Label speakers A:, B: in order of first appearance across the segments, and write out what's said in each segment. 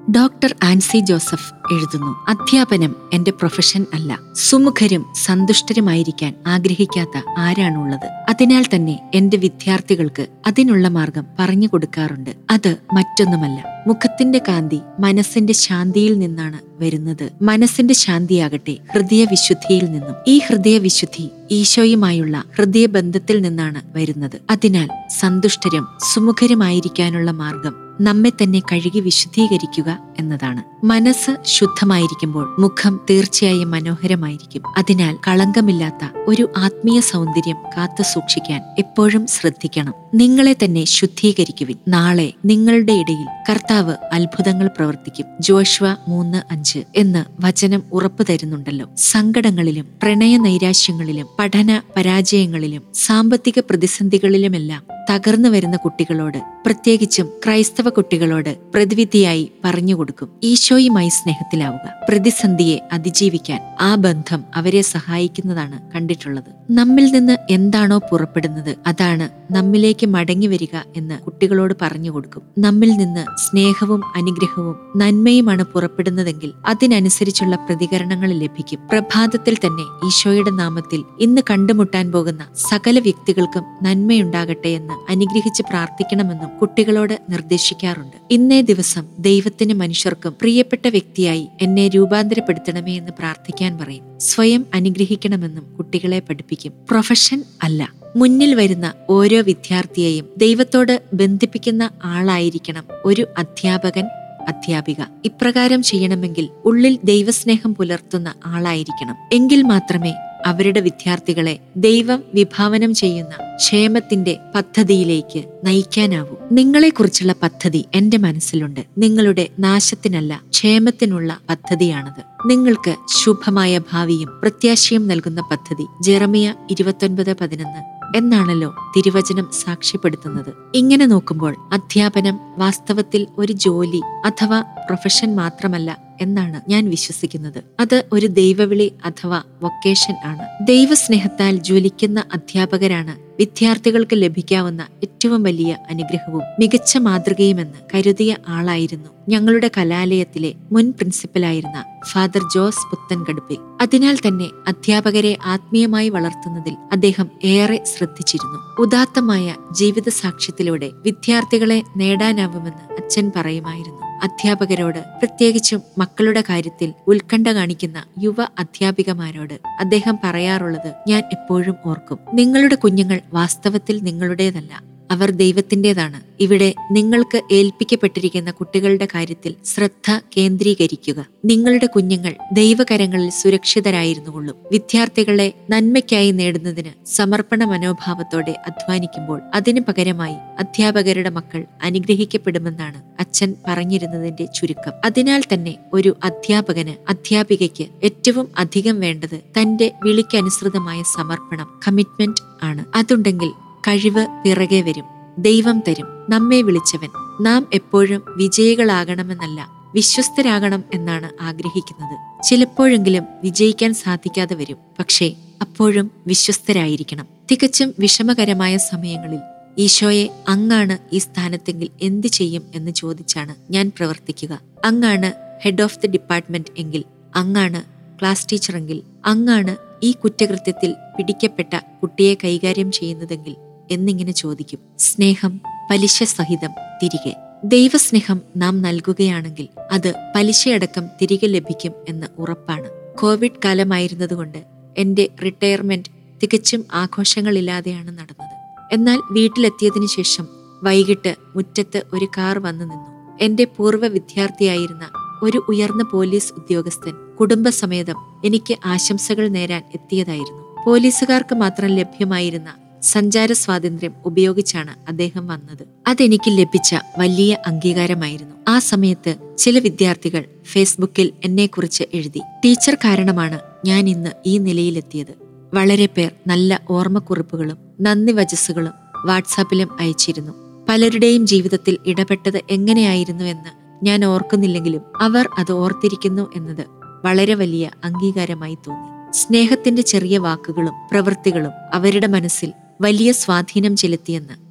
A: doctor Ancy Joseph എഴുതുന്നു അധ്യാപനം എന്റെ പ്രൊഫഷൻ അല്ല സുമുഖരും സന്തുഷ്ടരുമായിരിക്കാൻ ആഗ്രഹിക്കാത്ത ആരാണുള്ളത് അതിനാൽ തന്നെ എന്റെ വിദ്യാർത്ഥികൾക്ക് അതിനുള്ള മാർഗം പറഞ്ഞു കൊടുക്കാറുണ്ട് അത് മറ്റൊന്നുമല്ല മുഖത്തിന്റെ കാന്തി മനസ്സിന്റെ ശാന്തിയിൽ നിന്നാണ് വരുന്നത് മനസ്സിന്റെ ശാന്തിയാകട്ടെ ഹൃദയവിശുദ്ധിയിൽ നിന്നും ഈ ഹൃദയവിശുദ്ധി ഈശോയുമായുള്ള ഹൃദയബന്ധത്തിൽ നിന്നാണ് വരുന്നത് അതിനാൽ സന്തുഷ്ടരും സുമുഖരുമായിരിക്കാനുള്ള മാർഗം നമ്മെ തന്നെ കഴുകി വിശുദ്ധീകരിക്കുക എന്നതാണ് മനസ്സ് ശുദ്ധമായിരിക്കുമ്പോൾ മുഖം തീർച്ചയായും മനോഹരമായിരിക്കും അതിനാൽ കളങ്കമില്ലാത്ത ഒരു ആത്മീയ സൗന്ദര്യം കാത്തു സൂക്ഷിക്കാൻ എപ്പോഴും ശ്രദ്ധിക്കണം നിങ്ങളെ തന്നെ ശുദ്ധീകരിക്കുവിൻ നാളെ നിങ്ങളുടെ ഇടയിൽ കർത്താവ് അത്ഭുതങ്ങൾ പ്രവർത്തിക്കും ജോഷ്വ മൂന്ന് അഞ്ച് എന്ന് വചനം ഉറപ്പു തരുന്നുണ്ടല്ലോ സങ്കടങ്ങളിലും പ്രണയ നൈരാശ്യങ്ങളിലും പഠന പരാജയങ്ങളിലും സാമ്പത്തിക പ്രതിസന്ധികളിലുമെല്ലാം തകർന്നു വരുന്ന കുട്ടികളോട് പ്രത്യേകിച്ചും ക്രൈസ്തവ കുട്ടികളോട് പ്രതിവിധിയായി പറഞ്ഞുകൊടുക്കും ഈശോയുമായി സ്നേഹത്തിലാവുക പ്രതിസന്ധിയെ അതിജീവിക്കാൻ ആ ബന്ധം അവരെ സഹായിക്കുന്നതാണ് കണ്ടിട്ടുള്ളത് നമ്മിൽ നിന്ന് എന്താണോ പുറപ്പെടുന്നത് അതാണ് നമ്മിലേക്ക് മടങ്ങി വരിക എന്ന് കുട്ടികളോട് പറഞ്ഞു കൊടുക്കും നമ്മിൽ നിന്ന് സ്നേഹവും അനുഗ്രഹവും നന്മയുമാണ് പുറപ്പെടുന്നതെങ്കിൽ അതിനനുസരിച്ചുള്ള പ്രതികരണങ്ങൾ ലഭിക്കും പ്രഭാതത്തിൽ തന്നെ ഈശോയുടെ നാമത്തിൽ ഇന്ന് കണ്ടുമുട്ടാൻ പോകുന്ന സകല വ്യക്തികൾക്കും നന്മയുണ്ടാകട്ടെ എന്ന് അനുഗ്രഹിച്ച് പ്രാർത്ഥിക്കണമെന്നും കുട്ടികളോട് നിർദ്ദേശിക്കാറുണ്ട് ഇന്നേ ദിവസം ദൈവത്തിന് മനുഷ്യർക്കും പ്രിയപ്പെട്ട വ്യക്തിയായി എന്നെ രൂപാന്തരപ്പെടുത്തണമേ എന്ന് പ്രാർത്ഥിക്കാൻ പറയും സ്വയം അനുഗ്രഹിക്കണമെന്നും കുട്ടികളെ പഠിപ്പിക്കും പ്രൊഫഷൻ അല്ല മുന്നിൽ വരുന്ന ഓരോ വിദ്യാർത്ഥിയെയും ദൈവത്തോട് ബന്ധിപ്പിക്കുന്ന ആളായിരിക്കണം ഒരു അധ്യാപകൻ അധ്യാപിക ഇപ്രകാരം ചെയ്യണമെങ്കിൽ ഉള്ളിൽ ദൈവസ്നേഹം പുലർത്തുന്ന ആളായിരിക്കണം എങ്കിൽ മാത്രമേ അവരുടെ വിദ്യാർത്ഥികളെ ദൈവം വിഭാവനം ചെയ്യുന്ന ക്ഷേമത്തിന്റെ പദ്ധതിയിലേക്ക് നയിക്കാനാവൂ നിങ്ങളെക്കുറിച്ചുള്ള പദ്ധതി എന്റെ മനസ്സിലുണ്ട് നിങ്ങളുടെ നാശത്തിനല്ല ക്ഷേമത്തിനുള്ള പദ്ധതിയാണത് നിങ്ങൾക്ക് ശുഭമായ ഭാവിയും പ്രത്യാശയും നൽകുന്ന പദ്ധതി ജെറമിയ ഇരുപത്തൊൻപത് പതിനൊന്ന് എന്നാണല്ലോ തിരുവചനം സാക്ഷ്യപ്പെടുത്തുന്നത് ഇങ്ങനെ നോക്കുമ്പോൾ അധ്യാപനം വാസ്തവത്തിൽ ഒരു ജോലി അഥവാ പ്രൊഫഷൻ മാത്രമല്ല എന്നാണ് ഞാൻ വിശ്വസിക്കുന്നത് അത് ഒരു ദൈവവിളി അഥവാ വൊക്കേഷൻ ആണ് ദൈവസ്നേഹത്താൽ ജ്വലിക്കുന്ന അധ്യാപകരാണ് വിദ്യാർത്ഥികൾക്ക് ലഭിക്കാവുന്ന ഏറ്റവും വലിയ അനുഗ്രഹവും മികച്ച മാതൃകയുമെന്ന് കരുതിയ ആളായിരുന്നു ഞങ്ങളുടെ കലാലയത്തിലെ മുൻ പ്രിൻസിപ്പലായിരുന്ന ഫാദർ ജോസ് പുത്തൻകടുപ്പിൽ അതിനാൽ തന്നെ അധ്യാപകരെ ആത്മീയമായി വളർത്തുന്നതിൽ അദ്ദേഹം ഏറെ ശ്രദ്ധിച്ചിരുന്നു ഉദാത്തമായ ജീവിത സാക്ഷ്യത്തിലൂടെ വിദ്യാർത്ഥികളെ നേടാനാവുമെന്ന് അച്ഛൻ പറയുമായിരുന്നു അധ്യാപകരോട് പ്രത്യേകിച്ചും മക്കളുടെ കാര്യത്തിൽ ഉത്കണ്ഠ കാണിക്കുന്ന യുവ അധ്യാപികമാരോട് അദ്ദേഹം പറയാറുള്ളത് ഞാൻ എപ്പോഴും ഓർക്കും നിങ്ങളുടെ കുഞ്ഞുങ്ങൾ വാസ്തവത്തിൽ നിങ്ങളുടേതല്ല അവർ ദൈവത്തിൻ്റെതാണ് ഇവിടെ നിങ്ങൾക്ക് ഏൽപ്പിക്കപ്പെട്ടിരിക്കുന്ന കുട്ടികളുടെ കാര്യത്തിൽ ശ്രദ്ധ കേന്ദ്രീകരിക്കുക നിങ്ങളുടെ കുഞ്ഞുങ്ങൾ ദൈവകരങ്ങളിൽ സുരക്ഷിതരായിരുന്നുകൊള്ളും വിദ്യാർത്ഥികളെ നന്മയ്ക്കായി നേടുന്നതിന് സമർപ്പണ മനോഭാവത്തോടെ അധ്വാനിക്കുമ്പോൾ അതിനു പകരമായി അധ്യാപകരുടെ മക്കൾ അനുഗ്രഹിക്കപ്പെടുമെന്നാണ് അച്ഛൻ പറഞ്ഞിരുന്നതിന്റെ ചുരുക്കം അതിനാൽ തന്നെ ഒരു അധ്യാപകന് അധ്യാപികയ്ക്ക് ഏറ്റവും അധികം വേണ്ടത് തന്റെ വിളിക്കനുസൃതമായ സമർപ്പണം കമ്മിറ്റ്മെന്റ് ആണ് അതുണ്ടെങ്കിൽ കഴിവ് പിറകെ വരും ദൈവം തരും നമ്മെ വിളിച്ചവൻ നാം എപ്പോഴും വിജയികളാകണമെന്നല്ല വിശ്വസ്തരാകണം എന്നാണ് ആഗ്രഹിക്കുന്നത് ചിലപ്പോഴെങ്കിലും വിജയിക്കാൻ സാധിക്കാതെ വരും പക്ഷേ അപ്പോഴും വിശ്വസ്തരായിരിക്കണം തികച്ചും വിഷമകരമായ സമയങ്ങളിൽ ഈശോയെ അങ്ങാണ് ഈ സ്ഥാനത്തെങ്കിൽ എന്ത് ചെയ്യും എന്ന് ചോദിച്ചാണ് ഞാൻ പ്രവർത്തിക്കുക അങ്ങാണ് ഹെഡ് ഓഫ് ദി ഡിപ്പാർട്ട്മെന്റ് എങ്കിൽ അങ്ങാണ് ക്ലാസ് ടീച്ചറെങ്കിൽ അങ്ങാണ് ഈ കുറ്റകൃത്യത്തിൽ പിടിക്കപ്പെട്ട കുട്ടിയെ കൈകാര്യം ചെയ്യുന്നതെങ്കിൽ എന്നിങ്ങനെ ചോദിക്കും സ്നേഹം പലിശ സഹിതം തിരികെ ദൈവസ്നേഹം നാം നൽകുകയാണെങ്കിൽ അത് പലിശയടക്കം തിരികെ ലഭിക്കും എന്ന് ഉറപ്പാണ് കോവിഡ് കാലമായിരുന്നതുകൊണ്ട് എന്റെ റിട്ടയർമെന്റ് തികച്ചും ആഘോഷങ്ങളില്ലാതെയാണ് നടന്നത് എന്നാൽ വീട്ടിലെത്തിയതിനു ശേഷം വൈകിട്ട് മുറ്റത്ത് ഒരു കാർ വന്നു നിന്നു എന്റെ പൂർവ്വ വിദ്യാർത്ഥിയായിരുന്ന ഒരു ഉയർന്ന പോലീസ് ഉദ്യോഗസ്ഥൻ കുടുംബസമേതം എനിക്ക് ആശംസകൾ നേരാൻ എത്തിയതായിരുന്നു പോലീസുകാർക്ക് മാത്രം ലഭ്യമായിരുന്ന സഞ്ചാര സ്വാതന്ത്ര്യം ഉപയോഗിച്ചാണ് അദ്ദേഹം വന്നത് അതെനിക്ക് ലഭിച്ച വലിയ അംഗീകാരമായിരുന്നു ആ സമയത്ത് ചില വിദ്യാർത്ഥികൾ ഫേസ്ബുക്കിൽ എന്നെക്കുറിച്ച് എഴുതി ടീച്ചർ കാരണമാണ് ഞാൻ ഇന്ന് ഈ നിലയിലെത്തിയത് വളരെ പേർ നല്ല ഓർമ്മക്കുറിപ്പുകളും നന്ദി വചസ്സുകളും വാട്സാപ്പിലും അയച്ചിരുന്നു പലരുടെയും ജീവിതത്തിൽ ഇടപെട്ടത് എങ്ങനെയായിരുന്നു എന്ന് ഞാൻ ഓർക്കുന്നില്ലെങ്കിലും അവർ അത് ഓർത്തിരിക്കുന്നു എന്നത് വളരെ വലിയ അംഗീകാരമായി തോന്നി സ്നേഹത്തിന്റെ ചെറിയ വാക്കുകളും പ്രവൃത്തികളും അവരുടെ മനസ്സിൽ വലിയ സ്വാധീനം ചെലുത്തിയെന്ന്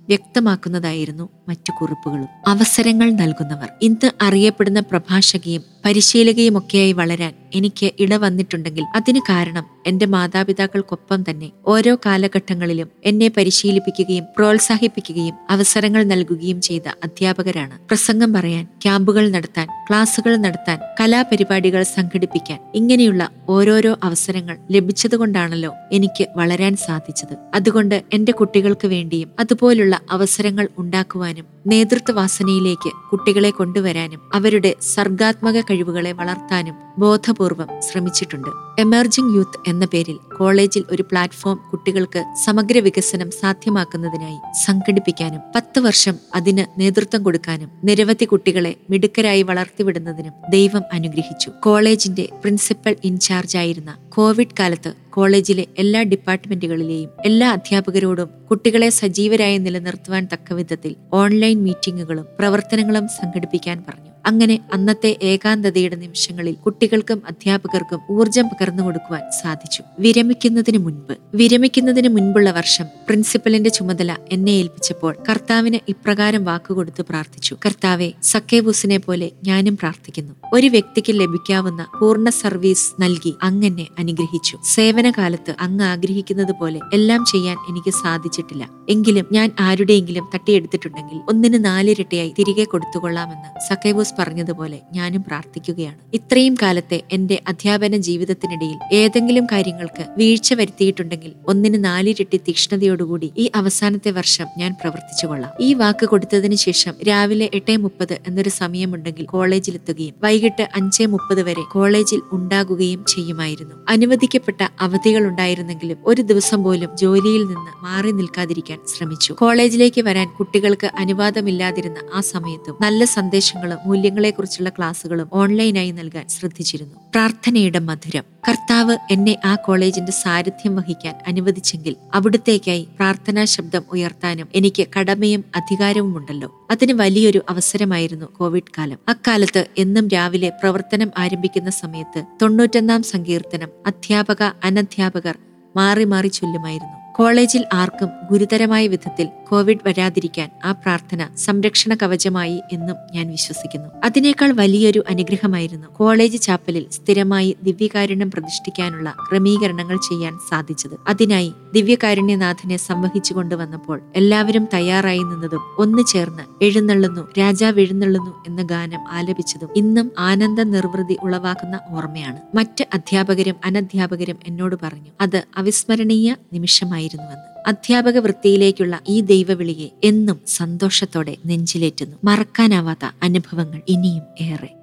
A: വ്യക്തമാക്കുന്നതായിരുന്നു മറ്റു കുറിപ്പുകളും അവസരങ്ങൾ നൽകുന്നവർ ഇന്ന് അറിയപ്പെടുന്ന പ്രഭാഷകയും പരിശീലകയുമൊക്കെയായി വളരാൻ എനിക്ക് ഇടവന്നിട്ടുണ്ടെങ്കിൽ അതിന് കാരണം എന്റെ മാതാപിതാക്കൾക്കൊപ്പം തന്നെ ഓരോ കാലഘട്ടങ്ങളിലും എന്നെ പരിശീലിപ്പിക്കുകയും പ്രോത്സാഹിപ്പിക്കുകയും അവസരങ്ങൾ നൽകുകയും ചെയ്ത അധ്യാപകരാണ് പ്രസംഗം പറയാൻ ക്യാമ്പുകൾ നടത്താൻ ക്ലാസുകൾ നടത്താൻ കലാപരിപാടികൾ സംഘടിപ്പിക്കാൻ ഇങ്ങനെയുള്ള ഓരോരോ അവസരങ്ങൾ ലഭിച്ചതുകൊണ്ടാണല്ലോ എനിക്ക് വളരാൻ സാധിച്ചത് അതുകൊണ്ട് എന്റെ കുട്ടികൾക്ക് വേണ്ടിയും അതുപോലുള്ള അവസരങ്ങൾ ഉണ്ടാക്കുവാനും നേതൃത്വവാസനയിലേക്ക് കുട്ടികളെ കൊണ്ടുവരാനും അവരുടെ സർഗാത്മക കഴിവുകളെ വളർത്താനും ബോധപൂർവം ശ്രമിച്ചിട്ടുണ്ട് എമർജിംഗ് യൂത്ത് എന്ന പേരിൽ കോളേജിൽ ഒരു പ്ലാറ്റ്ഫോം കുട്ടികൾക്ക് സമഗ്ര വികസനം സാധ്യമാക്കുന്നതിനായി സംഘടിപ്പിക്കാനും പത്ത് വർഷം അതിന് നേതൃത്വം കൊടുക്കാനും നിരവധി കുട്ടികളെ മിടുക്കരായി വളർത്തിവിടുന്നതിനും ദൈവം അനുഗ്രഹിച്ചു കോളേജിന്റെ പ്രിൻസിപ്പൽ ഇൻചാർജായിരുന്ന കോവിഡ് കാലത്ത് കോളേജിലെ എല്ലാ ഡിപ്പാർട്ട്മെന്റുകളിലെയും എല്ലാ അധ്യാപകരോടും കുട്ടികളെ സജീവരായി നിലനിർത്തുവാൻ തക്കവിധത്തിൽ ഓൺലൈൻ മീറ്റിംഗുകളും പ്രവർത്തനങ്ങളും സംഘടിപ്പിക്കാൻ പറഞ്ഞു അങ്ങനെ അന്നത്തെ ഏകാന്തതയുടെ നിമിഷങ്ങളിൽ കുട്ടികൾക്കും അധ്യാപകർക്കും ഊർജം പകർന്നു കൊടുക്കുവാൻ സാധിച്ചു വിരമിക്കുന്നതിന് മുൻപ് വിരമിക്കുന്നതിന് മുൻപുള്ള വർഷം പ്രിൻസിപ്പലിന്റെ ചുമതല എന്നെ ഏൽപ്പിച്ചപ്പോൾ കർത്താവിന് ഇപ്രകാരം വാക്കുകൊടുത്ത് പ്രാർത്ഥിച്ചു കർത്താവെ സക്കേബൂസിനെ പോലെ ഞാനും പ്രാർത്ഥിക്കുന്നു ഒരു വ്യക്തിക്ക് ലഭിക്കാവുന്ന പൂർണ്ണ സർവീസ് നൽകി അങ്ങെന്നെ അനുഗ്രഹിച്ചു സേവനകാലത്ത് അങ്ങ് ആഗ്രഹിക്കുന്നത് പോലെ എല്ലാം ചെയ്യാൻ എനിക്ക് സാധിച്ചിട്ടില്ല എങ്കിലും ഞാൻ ആരുടെയെങ്കിലും തട്ടിയെടുത്തിട്ടുണ്ടെങ്കിൽ ഒന്നിന് നാലിരട്ടിയായി തിരികെ കൊടുത്തുകൊള്ളാമെന്ന് സക്കേബൂസ് പറഞ്ഞതുപോലെ ഞാനും പ്രാർത്ഥിക്കുകയാണ് ഇത്രയും കാലത്തെ എന്റെ അധ്യാപന ജീവിതത്തിനിടയിൽ ഏതെങ്കിലും കാര്യങ്ങൾക്ക് വീഴ്ച വരുത്തിയിട്ടുണ്ടെങ്കിൽ ഒന്നിന് നാലിരട്ടി തീക്ഷ്ണതയോടുകൂടി ഈ അവസാനത്തെ വർഷം ഞാൻ പ്രവർത്തിച്ചുകൊള്ളാം ഈ വാക്ക് കൊടുത്തതിന് ശേഷം രാവിലെ എട്ടേ മുപ്പത് എന്നൊരു സമയമുണ്ടെങ്കിൽ കോളേജിലെത്തുകയും വൈകിട്ട് അഞ്ചേ മുപ്പത് വരെ കോളേജിൽ ഉണ്ടാകുകയും ചെയ്യുമായിരുന്നു അനുവദിക്കപ്പെട്ട അവധികൾ ഉണ്ടായിരുന്നെങ്കിലും ഒരു ദിവസം പോലും ജോലിയിൽ നിന്ന് മാറി നിൽക്കാതിരിക്കാൻ ശ്രമിച്ചു കോളേജിലേക്ക് വരാൻ കുട്ടികൾക്ക് അനുവാദമില്ലാതിരുന്ന ആ സമയത്തും നല്ല സന്ദേശങ്ങളും മൂല്യങ്ങളെക്കുറിച്ചുള്ള ക്ലാസുകളും ഓൺലൈനായി നൽകാൻ ശ്രദ്ധിച്ചിരുന്നു പ്രാർത്ഥനയുടെ മധുരം കർത്താവ് എന്നെ ആ കോളേജിന്റെ സാരഥ്യം വഹിക്കാൻ അനുവദിച്ചെങ്കിൽ അവിടുത്തേക്കായി പ്രാർത്ഥനാ ശബ്ദം ഉയർത്താനും എനിക്ക് കടമയും അധികാരവുമുണ്ടല്ലോ അതിന് വലിയൊരു അവസരമായിരുന്നു കോവിഡ് കാലം അക്കാലത്ത് എന്നും രാവിലെ പ്രവർത്തനം ആരംഭിക്കുന്ന സമയത്ത് തൊണ്ണൂറ്റൊന്നാം സങ്കീർത്തനം അധ്യാപക അനധ്യാപകർ മാറി മാറി ചൊല്ലുമായിരുന്നു കോളേജിൽ ആർക്കും ഗുരുതരമായ വിധത്തിൽ കോവിഡ് വരാതിരിക്കാൻ ആ പ്രാർത്ഥന സംരക്ഷണ കവചമായി എന്നും ഞാൻ വിശ്വസിക്കുന്നു അതിനേക്കാൾ വലിയൊരു അനുഗ്രഹമായിരുന്നു കോളേജ് ചാപ്പലിൽ സ്ഥിരമായി ദിവ്യകാരുണ്യം പ്രതിഷ്ഠിക്കാനുള്ള ക്രമീകരണങ്ങൾ ചെയ്യാൻ സാധിച്ചത് അതിനായി ദിവ്യകാരുണ്യനാഥനെ സംവഹിച്ചു കൊണ്ടുവന്നപ്പോൾ എല്ലാവരും തയ്യാറായി നിന്നതും ഒന്നു ചേർന്ന് എഴുന്നള്ളുന്നു രാജാവ് എഴുന്നള്ളുന്നു എന്ന ഗാനം ആലപിച്ചതും ഇന്നും ആനന്ദ നിർവൃതി ഉളവാക്കുന്ന ഓർമ്മയാണ് മറ്റ് അധ്യാപകരും അനധ്യാപകരും എന്നോട് പറഞ്ഞു അത് അവിസ്മരണീയ നിമിഷമായിരുന്നുവെന്ന് അധ്യാപക വൃത്തിയിലേക്കുള്ള ഈ ദൈവവിളിയെ എന്നും സന്തോഷത്തോടെ നെഞ്ചിലേറ്റുന്നു മറക്കാനാവാത്ത അനുഭവങ്ങൾ ഇനിയും ഏറെ